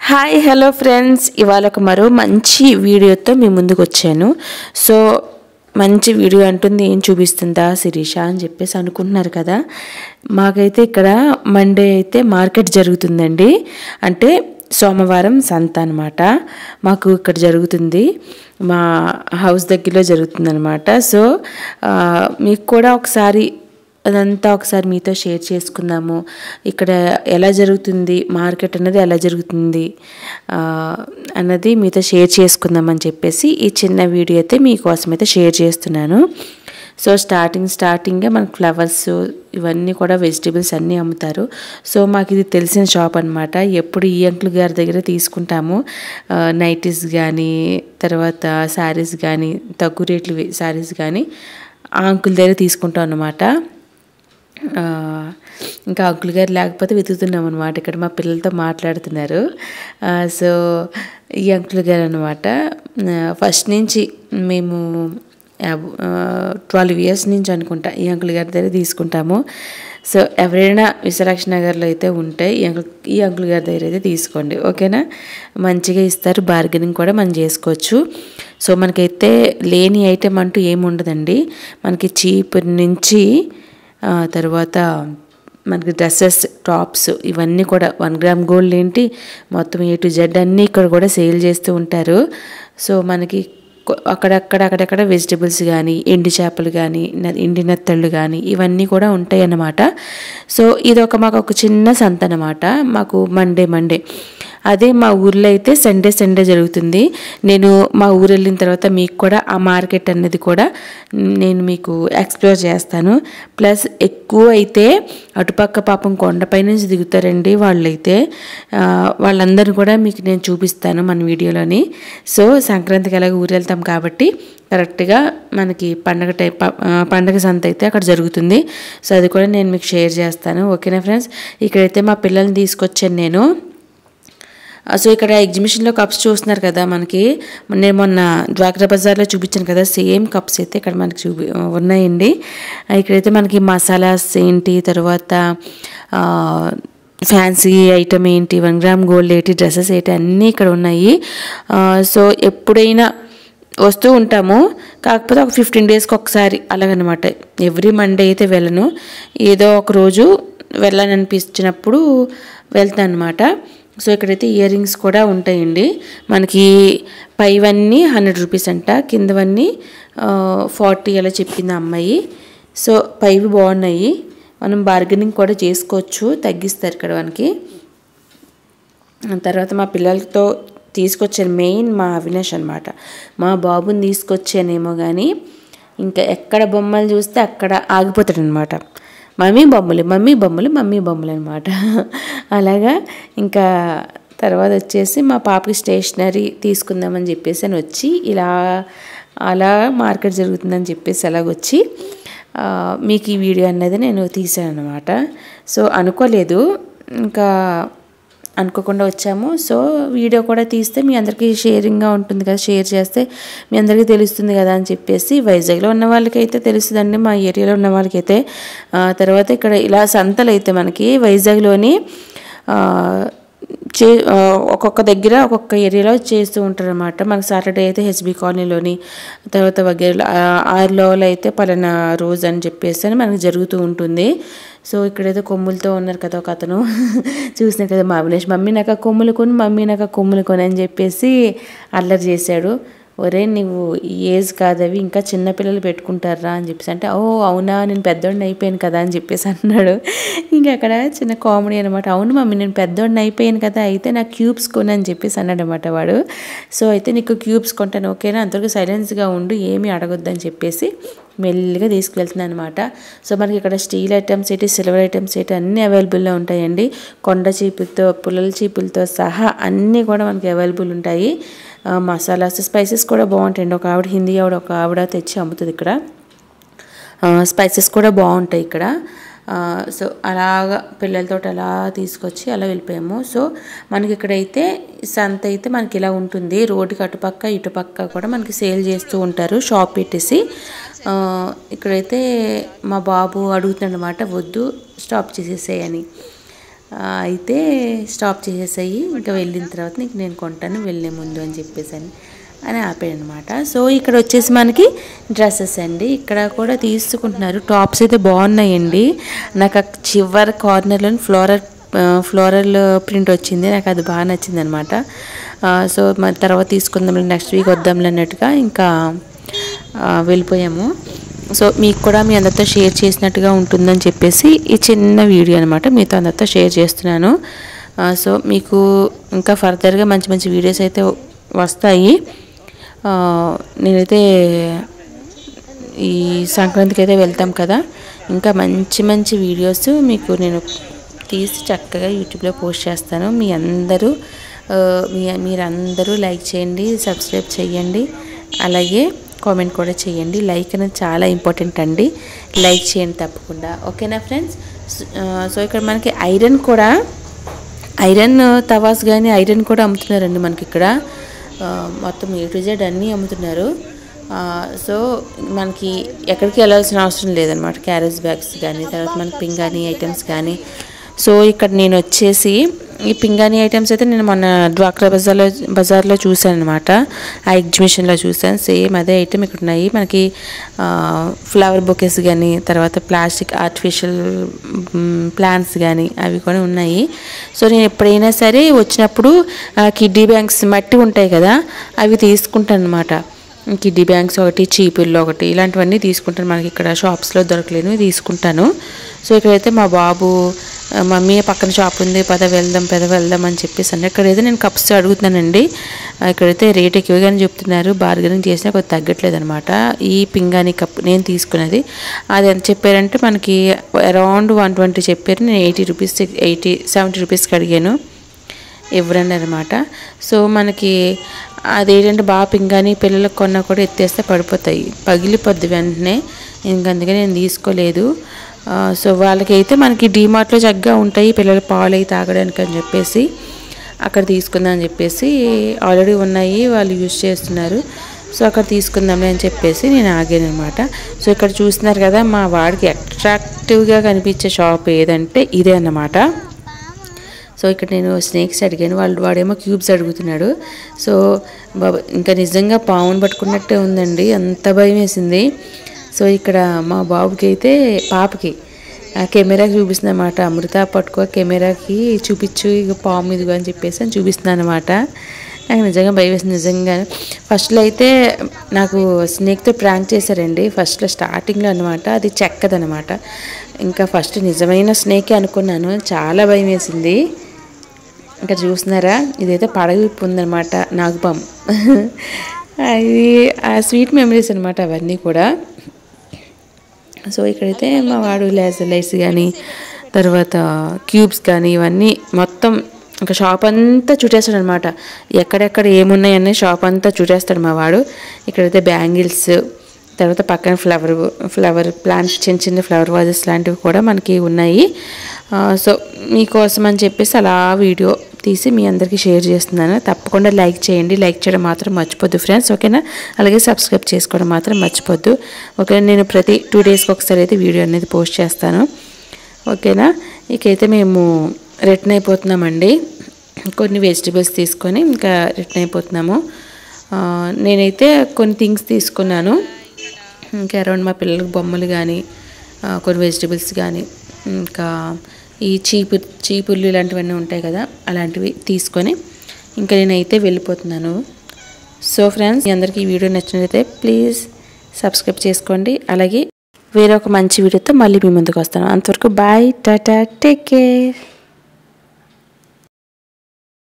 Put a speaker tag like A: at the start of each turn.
A: hi hello friends ఇవాళ ఒక మరో మంచి వీడియోతో మీ ముందుకు వచ్చాను సో మంచి వీడియో అంటుంది ఏం చూపిస్తుందా శిరీష అని చెప్పేసి అనుకుంటున్నారు కదా మాకైతే ఇక్కడ మండే అయితే మార్కెట్ జరుగుతుందండి అంటే సోమవారం సంత అనమాట మాకు ఇక్కడ జరుగుతుంది మా హౌస్ దగ్గరలో జరుగుతుందనమాట సో ఆ, మీకు కూడా ఒకసారి అదంతా ఒకసారి మీతో షేర్ చేసుకుందాము ఇక్కడ ఎలా జరుగుతుంది మార్కెట్ అన్నది ఎలా జరుగుతుంది ఆ, అన్నది మీతో షేర్ చేసుకుందామని చెప్పేసి ఈ చిన్న వీడియో అయితే మీకోసం అయితే షేర్ చేస్తున్నాను సో స్టార్టింగ్ స్టార్టింగే మనకు ఫ్లవర్స్ ఇవన్నీ కూడా వెజిటేబుల్స్ అన్నీ అమ్ముతారు సో మాకు ఇది తెలిసిన షాప్ అనమాట ఎప్పుడు ఈ అంకుల్ గారి దగ్గర తీసుకుంటాము నైటీస్ కానీ తర్వాత శారీస్ కానీ తక్కువ రేట్లు శారీస్ కానీ ఆ అంకుల్ దగ్గర తీసుకుంటాం అనమాట ఆ, ఇంకా అంకుల్ గారు లేకపోతే వెతుకుతున్నాం అనమాట ఇక్కడ మా పిల్లలతో మాట్లాడుతున్నారు ఆ, సో ఈ అంకుల్ గారు అనమాట ఫస్ట్ నుంచి మేము ట్వెల్వ్ ఇయర్స్ నుంచి అనుకుంటా ఈ అంకుల్ గారి దగ్గర తీసుకుంటాము సో ఎవరైనా విశాలాక్ష నగర్లో అయితే ఉంటే ఈ అంకుల్ ఈ అంకుల్ గారి దగ్గర అయితే తీసుకోండి ఓకేనా మంచిగా ఇస్తారు బార్గెనింగ్ కూడా మనం చేసుకోవచ్చు సో మనకైతే లేని ఐటెం అంటూ ఏమి ఉండదండి మనకి చీప్ నుంచి ఆ, తర్వాత మనకి డ్రెస్సెస్ టాప్స్ ఇవన్నీ కూడా వన్ గ్రామ్ గోల్డ్ ఏంటి మొత్తం ఏ టు జెడ్ అన్నీ ఇక్కడ కూడా సేల్ చేస్తూ ఉంటారు సో మనకి కొ- అక్కడక్కడ అక్కడక్కడ వెజిటబుల్స్ కానీ ఎండు చేపలు కానీ న- ఎండి నెత్తళ్ళు కానీ ఇవన్నీ కూడా ఉంటాయి అన్నమాట సో ఇది ఒక మాకు ఒక చిన్న సంత అన్నమాట మాకు మండే మండే అదే మా ఊర్లో అయితే సండే సండే జరుగుతుంది నేను మా ఊరు వెళ్ళిన తర్వాత మీకు కూడా ఆ మార్కెట్ అనేది కూడా నేను మీకు ఎక్స్ప్లోర్ చేస్తాను ప్లస్ ఎక్కువ అయితే అటుపక్క పాపం కొండపై నుంచి దిగుతారండి వాళ్ళైతే ఆ, వాళ్ళందరూ కూడా మీకు నేను చూపిస్తాను మన వీడియోలోని సో సంక్రాంతికి ఎలాగ ఊరు వెళ్తాం కాబట్టి కరెక్ట్గా మనకి పండగ టైప్ పండగ సంత అయితే అక్కడ జరుగుతుంది సో అది కూడా నేను మీకు షేర్ చేస్తాను ఓకేనా ఫ్రెండ్స్ ఇక్కడైతే మా పిల్లల్ని తీసుకొచ్చాను నేను ఆ, సో ఇక్కడ ఎగ్జిబిషన్లో కప్స్ చూస్తున్నారు కదా మనకి నేను మొన్న డ్వాక్రా బజార్లో చూపించాను కదా సేమ్ కప్స్ అయితే ఇక్కడ మనకి చూపి ఉన్నాయండి ఆ, ఇక్కడైతే మనకి మసాలాస్ ఏంటి తర్వాత ఆ, ఫ్యాన్సీ ఐటమ్ ఏంటి వన్ గ్రామ్ గోల్డ్ ఏంటి డ్రెస్సెస్ ఏంటి అన్నీ ఇక్కడ ఉన్నాయి ఆ, సో ఎప్పుడైనా వస్తూ ఉంటాము కాకపోతే ఒక ఫిఫ్టీన్ డేస్కి ఒకసారి అలాగనమాట ఎవ్రీ మండే అయితే వెళ్ళను ఏదో ఒక రోజు వెళ్ళాలనిపించినప్పుడు వెళ్తాను అనమాట సో ఇక్కడైతే ఇయర్ రింగ్స్ కూడా ఉంటాయండి మనకి పైవన్నీ హండ్రెడ్ రూపీస్ అంట కిందవన్నీ ఫార్టీ అలా చెప్పింది ఆ అమ్మాయి సో పైవి బాగున్నాయి మనం బార్గెనింగ్ కూడా చేసుకోవచ్చు తగ్గిస్తారు ఇక్కడ మనకి తర్వాత మా పిల్లలతో తీసుకొచ్చాను మెయిన్ మా అవినాష్ అనమాట మా బాబుని తీసుకొచ్చానేమో కానీ ఇంకా ఎక్కడ బొమ్మలు చూస్తే అక్కడ ఆగిపోతాడు అనమాట మమ్మీ బొమ్మలు మమ్మీ బొమ్మలు మమ్మీ బొమ్మలు అనమాట అలాగా ఇంకా తర్వాత వచ్చేసి మా పాపకి స్టేషనరీ తీసుకుందామని చెప్పేసి అని వచ్చి ఇలా అలా మార్కెట్ జరుగుతుందని చెప్పేసి అలాగొచ్చి ఆ, మీకు ఈ వీడియో అనేది నేను తీసాను అనమాట సో అనుకోలేదు ఇంకా అనుకోకుండా వచ్చాము సో వీడియో కూడా తీస్తే మీ అందరికీ షేరింగ్గా ఉంటుంది కదా షేర్ చేస్తే మీ అందరికీ తెలుస్తుంది కదా అని చెప్పేసి వైజాగ్లో ఉన్న వాళ్ళకైతే తెలుస్తుందండి మా ఏరియాలో ఉన్న వాళ్ళకైతే ఆ, తర్వాత ఇక్కడ ఇలా సంతలు అయితే మనకి వైజాగ్లోని ఆ, చే ఆ, ఒక్కొక్క దగ్గర ఒక్కొక్క ఏరియాలో చేస్తూ ఉంటారు అనమాట మనకి సాటర్డే అయితే హెచ్బి కాలనీలోని తర్వాత వగేరలో ఆరులో అయితే పలానా రోజు అని చెప్పేసి అని మనకి జరుగుతూ ఉంటుంది సో ఇక్కడైతే కొమ్ములతో ఉన్నారు కదా ఒక అతను చూసినారు కదా మా అవినేష్ మమ్మీ నాకు ఆ కొమ్ములు కొని మమ్మీ నాకు ఆ కొమ్ములు కొని అని చెప్పేసి అల్లరి చేశాడు ఒరే నువ్వు ఈ ఏజ్ కాదవి ఇంకా చిన్నపిల్లలు పెట్టుకుంటారా అని చెప్పేసి అంటే ఓ అవునా నేను పెద్దోడిని అయిపోయాను కదా అని చెప్పేసి అన్నాడు ఇంకా అక్కడ చిన్న కామెడీ అనమాట అవును మమ్మీ నేను పెద్దోడిని అయిపోయాను కదా అయితే నాకు క్యూబ్స్ కొని అని చెప్పేసి అన్నాడు అనమాట వాడు సో అయితే నీకు క్యూబ్స్ కొంటాను ఓకేనా అంతవరకు సైలెన్స్గా ఉండు ఏమీ అడగొద్దని చెప్పేసి మెల్లిగా తీసుకువెళ్తున్నాను అనమాట సో మనకి ఇక్కడ స్టీల్ ఐటమ్స్ ఏంటి సిల్వర్ ఐటమ్స్ ఏంటి అన్నీ అవైలబుల్లో ఉంటాయండి కొండ చీపులతో పుల్లల చీపులతో సహా అన్నీ కూడా మనకి అవైలబుల్ ఉంటాయి ఆ, మసాలాస్ స్పైసెస్ కూడా బాగుంటాయండి ఒక ఆవిడ హిందీ ఆవిడ ఒక ఆవిడ తెచ్చి అమ్ముతుంది ఇక్కడ స్పైసెస్ కూడా బాగుంటాయి ఇక్కడ ఆ, సో అలాగా పిల్లలతో అలా తీసుకొచ్చి అలా వెళ్ళిపోయాము సో మనకి ఇక్కడైతే సంత అయితే మనకి ఇలా ఉంటుంది రోడ్డుకి అటుపక్క ఇటుపక్క కూడా మనకి సేల్ చేస్తూ ఉంటారు షాప్ పెట్టేసి ఆ, ఇక్కడైతే మా బాబు అడుగుతున్నాడు అనమాట వద్దు స్టాప్ చేసేసేయని ఆ, అయితే స్టాప్ చేసేసాయి ఇంకా వెళ్ళిన తర్వాత నీకు నేను కొంటాను వెళ్ళే ముందు అని చెప్పేసి అని అని ఆపాడు అనమాట సో ఇక్కడ వచ్చేసి మనకి డ్రెస్సెస్ అండి ఇక్కడ కూడా తీసుకుంటున్నారు టాప్స్ అయితే బాగున్నాయండి నాకు ఆ చివరి కార్నర్లో ఫ్లోరల్ ఫ్లోరల్ ప్రింట్ వచ్చింది నాకు అది బాగా నచ్చింది అనమాట సో మరి తర్వాత తీసుకుందాం నెక్స్ట్ వీక్ వద్దాంలే అన్నట్టుగా ఇంకా ఆ, వెళ్ళిపోయాము సో మీకు కూడా మీ అందరితో షేర్ చేసినట్టుగా ఉంటుందని చెప్పేసి ఈ చిన్న వీడియో అనమాట మీతో అందరితో షేర్ చేస్తున్నాను ఆ, సో మీకు ఇంకా ఫర్దర్గా మంచి మంచి వీడియోస్ అయితే వస్తాయి ఆ, నేనైతే ఈ సంక్రాంతికి అయితే వెళ్తాం కదా ఇంకా మంచి మంచి వీడియోస్ మీకు నేను తీసి చక్కగా యూట్యూబ్లో పోస్ట్ చేస్తాను మీ అందరూ ఆ, మీ మీరందరూ లైక్ చేయండి సబ్స్క్రైబ్ చేయండి అలాగే కామెంట్ కూడా చేయండి లైక్ అనేది చాలా ఇంపార్టెంట్ అండి లైక్ చేయండి తప్పకుండా ఓకేనా ఫ్రెండ్స్ సో ఇక్కడ మనకి ఐరన్ కూడా ఐరన్ తవాస్ కానీ ఐరన్ కూడా అమ్ముతున్నారండి మనకి ఇక్కడ ఆ, మొత్తం ఏ టు జెడ్ అన్నీ అమ్ముతున్నారు ఆ, సో మనకి ఎక్కడికి వెళ్ళాల్సిన అవసరం లేదనమాట క్యారేజ్ బ్యాగ్స్ కానీ తర్వాత మనకి పింగాణి ఐటమ్స్ కానీ సో ఇక్కడ నేను వచ్చేసి ఈ పింగాణి ఐటమ్స్ అయితే నేను మొన్న డ్వాక్రా బజార్లో బజార్లో చూశాను అనమాట ఆ ఎగ్జిబిషన్లో చూశాను సేమ్ అదే ఐటమ్ ఇక్కడ ఉన్నాయి మనకి ఫ్లవర్ బొకేస్ కానీ తర్వాత ప్లాస్టిక్ ఆర్టిఫిషియల్ ప్లాంట్స్ కానీ అవి కూడా ఉన్నాయి సో నేను ఎప్పుడైనా సరే వచ్చినప్పుడు కిడ్డీ బ్యాంక్స్ మట్టి ఉంటాయి కదా అవి తీసుకుంటాను అనమాట కిడ్డీ బ్యాంక్స్ ఒకటి చీపుల్లో ఒకటి ఇలాంటివన్నీ తీసుకుంటాను మనకి ఇక్కడ షాప్స్లో దొరకలేను తీసుకుంటాను సో ఇక్కడైతే మా బాబు ఆ, మమ్మీ పక్కన షాప్ ఉంది పద వెళ్దాం పద వెళ్దాం అని చెప్పేసి అన్న ఇక్కడైతే నేను కప్స్ అడుగుతున్నానండి ఆ, ఇక్కడైతే రేట్ ఎక్కువగానే చెప్తున్నారు బార్గెనింగ్ చేసినా కొద్ది తగ్గట్లేదు అనమాట ఈ పింగాణి కప్ నేను తీసుకున్నది అది ఎంత చెప్పారంటే మనకి అరౌండ్ వన్ ట్వంటీ చెప్పారు నేను ఎయిటీ రూపీస్ ఎయిటీ సెవెంటీ రూపీస్కి అడిగాను ఇవ్వరండి అనమాట సో మనకి అదేంటంటే బాగా పింగాని పిల్లలకు కొన్నా కూడా ఎత్తేస్తే పడిపోతాయి పగిలిపోద్ది వెంటనే ఇంక అందుకే నేను తీసుకోలేదు ఆ, సో వాళ్ళకైతే మనకి డీమార్ట్లో చక్కగా ఉంటాయి పిల్లల పాలు అయి తాగడానికి అని చెప్పేసి అక్కడ తీసుకుందాం అని చెప్పేసి ఆల్రెడీ ఉన్నాయి వాళ్ళు యూజ్ చేస్తున్నారు సో అక్కడ తీసుకుందాంలే అని చెప్పేసి నేను ఆగాను అనమాట సో ఇక్కడ చూస్తున్నారు కదా మా వాడికి అట్రాక్టివ్గా కనిపించే షాప్ ఏదంటే ఇదే అన్నమాట సో ఇక్కడ నేను స్నేక్స్ అడిగాను వాళ్ళు వాడేమో క్యూబ్స్ అడుగుతున్నాడు సో బాబా ఇంకా నిజంగా పావును పట్టుకున్నట్టే ఉందండి అంత భయం వేసింది సో ఇక్కడ మా బాబుకి అయితే పాపకి ఆ కెమెరాకి చూపిస్తుంది అనమాట అమృత పట్టుకో కెమెరాకి చూపించు ఇక పాము ఇదిగో అని చెప్పేసి అని చూపిస్తున్నాను అనమాట నాకు నిజంగా భయం వేసింది నిజంగా ఫస్ట్లో అయితే నాకు స్నేక్తో ప్రాంక్ చేశారండి ఫస్ట్లో స్టార్టింగ్లో అనమాట అది చెక్కదనమాట ఇంకా ఫస్ట్ నిజమైన స్నేకే అనుకున్నాను చాలా భయం వేసింది ఇంకా చూస్తున్నారా ఇదైతే పడగలిపి ఉందనమాట నాగుపాము అది ఆ స్వీట్ మెమరీస్ అనమాట అవన్నీ కూడా సో ఇక్కడైతే మా వాడు లేజర్ లైట్స్ కానీ తర్వాత క్యూబ్స్ కానీ ఇవన్నీ మొత్తం ఇంకా షాప్ అంతా చుట్టేస్తాడు అనమాట ఎక్కడెక్కడ ఏమున్నాయన్నీ షాప్ అంతా చుట్టేస్తాడు మా వాడు ఇక్కడైతే బ్యాంగిల్స్ తర్వాత పక్కన ఫ్లవర్ ఫ్లవర్ ప్లాంట్స్ చిన్న చిన్న ఫ్లవర్ వాజెస్ లాంటివి కూడా మనకి ఉన్నాయి ఆ, సో మీకోసం అని చెప్పేసి అలా వీడియో తీసి మీ అందరికీ షేర్ చేస్తున్నాను తప్పకుండా లైక్ చేయండి లైక్ చేయడం మాత్రం మర్చిపోద్దు ఫ్రెండ్స్ ఓకేనా అలాగే సబ్స్క్రైబ్ చేసుకోవడం మాత్రం మర్చిపోద్దు ఓకే నేను ప్రతి టూ డేస్కి ఒకసారి అయితే వీడియో అనేది పోస్ట్ చేస్తాను ఓకేనా ఇకైతే మేము రిటర్న్ అయిపోతున్నామండి కొన్ని వెజిటబుల్స్ తీసుకొని ఇంకా రిటర్న్ అయిపోతున్నాము ఆ, నేనైతే కొన్ని థింగ్స్ తీసుకున్నాను ఇంకా అరౌండ్ మా పిల్లలకు బొమ్మలు కానీ ఆ, కొన్ని వెజిటబుల్స్ కానీ ఇంకా ఈ చీపు చీపుర్లు ఇలాంటివన్నీ ఉంటాయి కదా అలాంటివి తీసుకొని ఇంకా నేనైతే వెళ్ళిపోతున్నాను సో ఫ్రెండ్స్ మీ అందరికీ ఈ వీడియో నచ్చినట్లయితే ప్లీజ్ సబ్స్క్రైబ్ చేసుకోండి అలాగే వేరే ఒక మంచి వీడియోతో మళ్ళీ మీ ముందుకు వస్తాను అంతవరకు బాయ్ టాటా టేక్ కేర్